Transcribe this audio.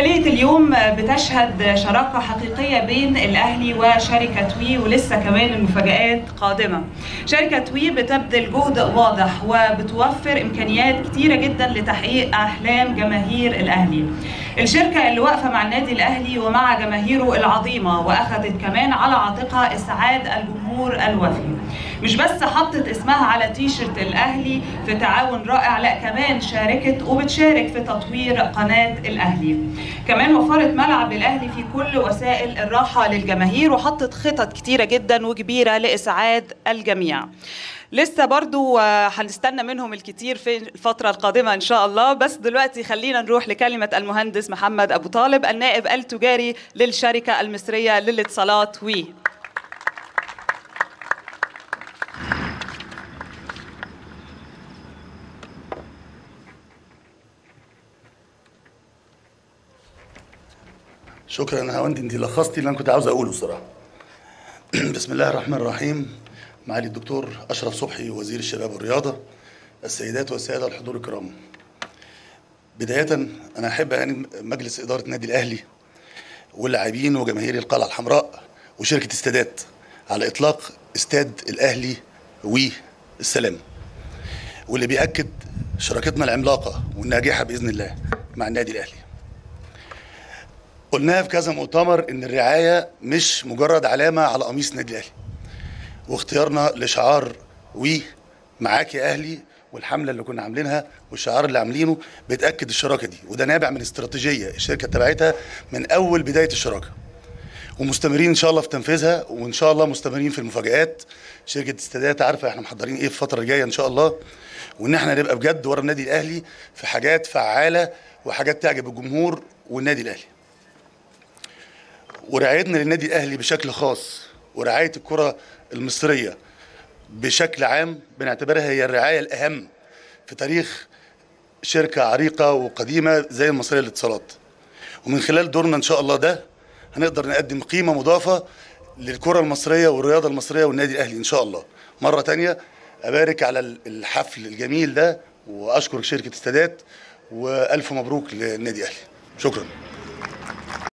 احتفالية اليوم بتشهد شراكة حقيقية بين الأهلي وشركة وي ولسه كمان المفاجآت قادمة شركة وي بتبذل جهد واضح وبتوفر إمكانيات كتيرة جدا لتحقيق أحلام جماهير الأهلي الشركة اللي واقفة مع النادي الأهلي ومع جماهيره العظيمة وأخذت كمان على عاتقها إسعاد الجمهور الوفي مش بس حطت اسمها على تيشرت الأهلي في تعاون رائع لا كمان شاركت وبتشارك في تطوير قناة الأهلي كمان وفرت ملعب الأهلي في كل وسائل الراحة للجماهير وحطت خطط كتيرة جدا وكبيرة لإسعاد الجميع لسه برضو آه، هنستنى منهم الكتير في الفترة القادمة إن شاء الله بس دلوقتي خلينا نروح لكلمة المهندس محمد أبو طالب النائب التجاري للشركة المصرية للاتصالات وي شكرا يا هوندي انت لخصتي اللي انا كنت عاوز اقوله الصراحه بسم الله الرحمن الرحيم معالي الدكتور اشرف صبحي وزير الشباب والرياضه السيدات والساده الحضور الكرام بدايه انا احب يعني مجلس اداره النادي الاهلي واللاعبين وجماهير القلعه الحمراء وشركه استادات على اطلاق استاد الاهلي والسلام واللي بيأكد شراكتنا العملاقه والناجحه باذن الله مع النادي الاهلي قلناها في كذا مؤتمر ان الرعايه مش مجرد علامه على قميص النادي الاهلي واختيارنا لشعار وي معاك يا اهلي والحمله اللي كنا عاملينها والشعار اللي عاملينه بتاكد الشراكه دي وده نابع من استراتيجيه الشركه اتبعتها من اول بدايه الشراكه ومستمرين ان شاء الله في تنفيذها وان شاء الله مستمرين في المفاجآت شركه استادات عارفه احنا محضرين ايه في الفتره الجايه ان شاء الله وان احنا نبقى بجد ورا النادي الاهلي في حاجات فعاله وحاجات تعجب الجمهور والنادي الاهلي ورعايتنا للنادي الاهلي بشكل خاص ورعايه الكره المصريه بشكل عام بنعتبرها هي الرعايه الاهم في تاريخ شركه عريقه وقديمه زي المصريه للاتصالات ومن خلال دورنا ان شاء الله ده هنقدر نقدم قيمه مضافه للكره المصريه والرياضه المصريه والنادي الاهلي ان شاء الله مره تانية ابارك على الحفل الجميل ده واشكر شركه استادات والف مبروك للنادي الاهلي شكرا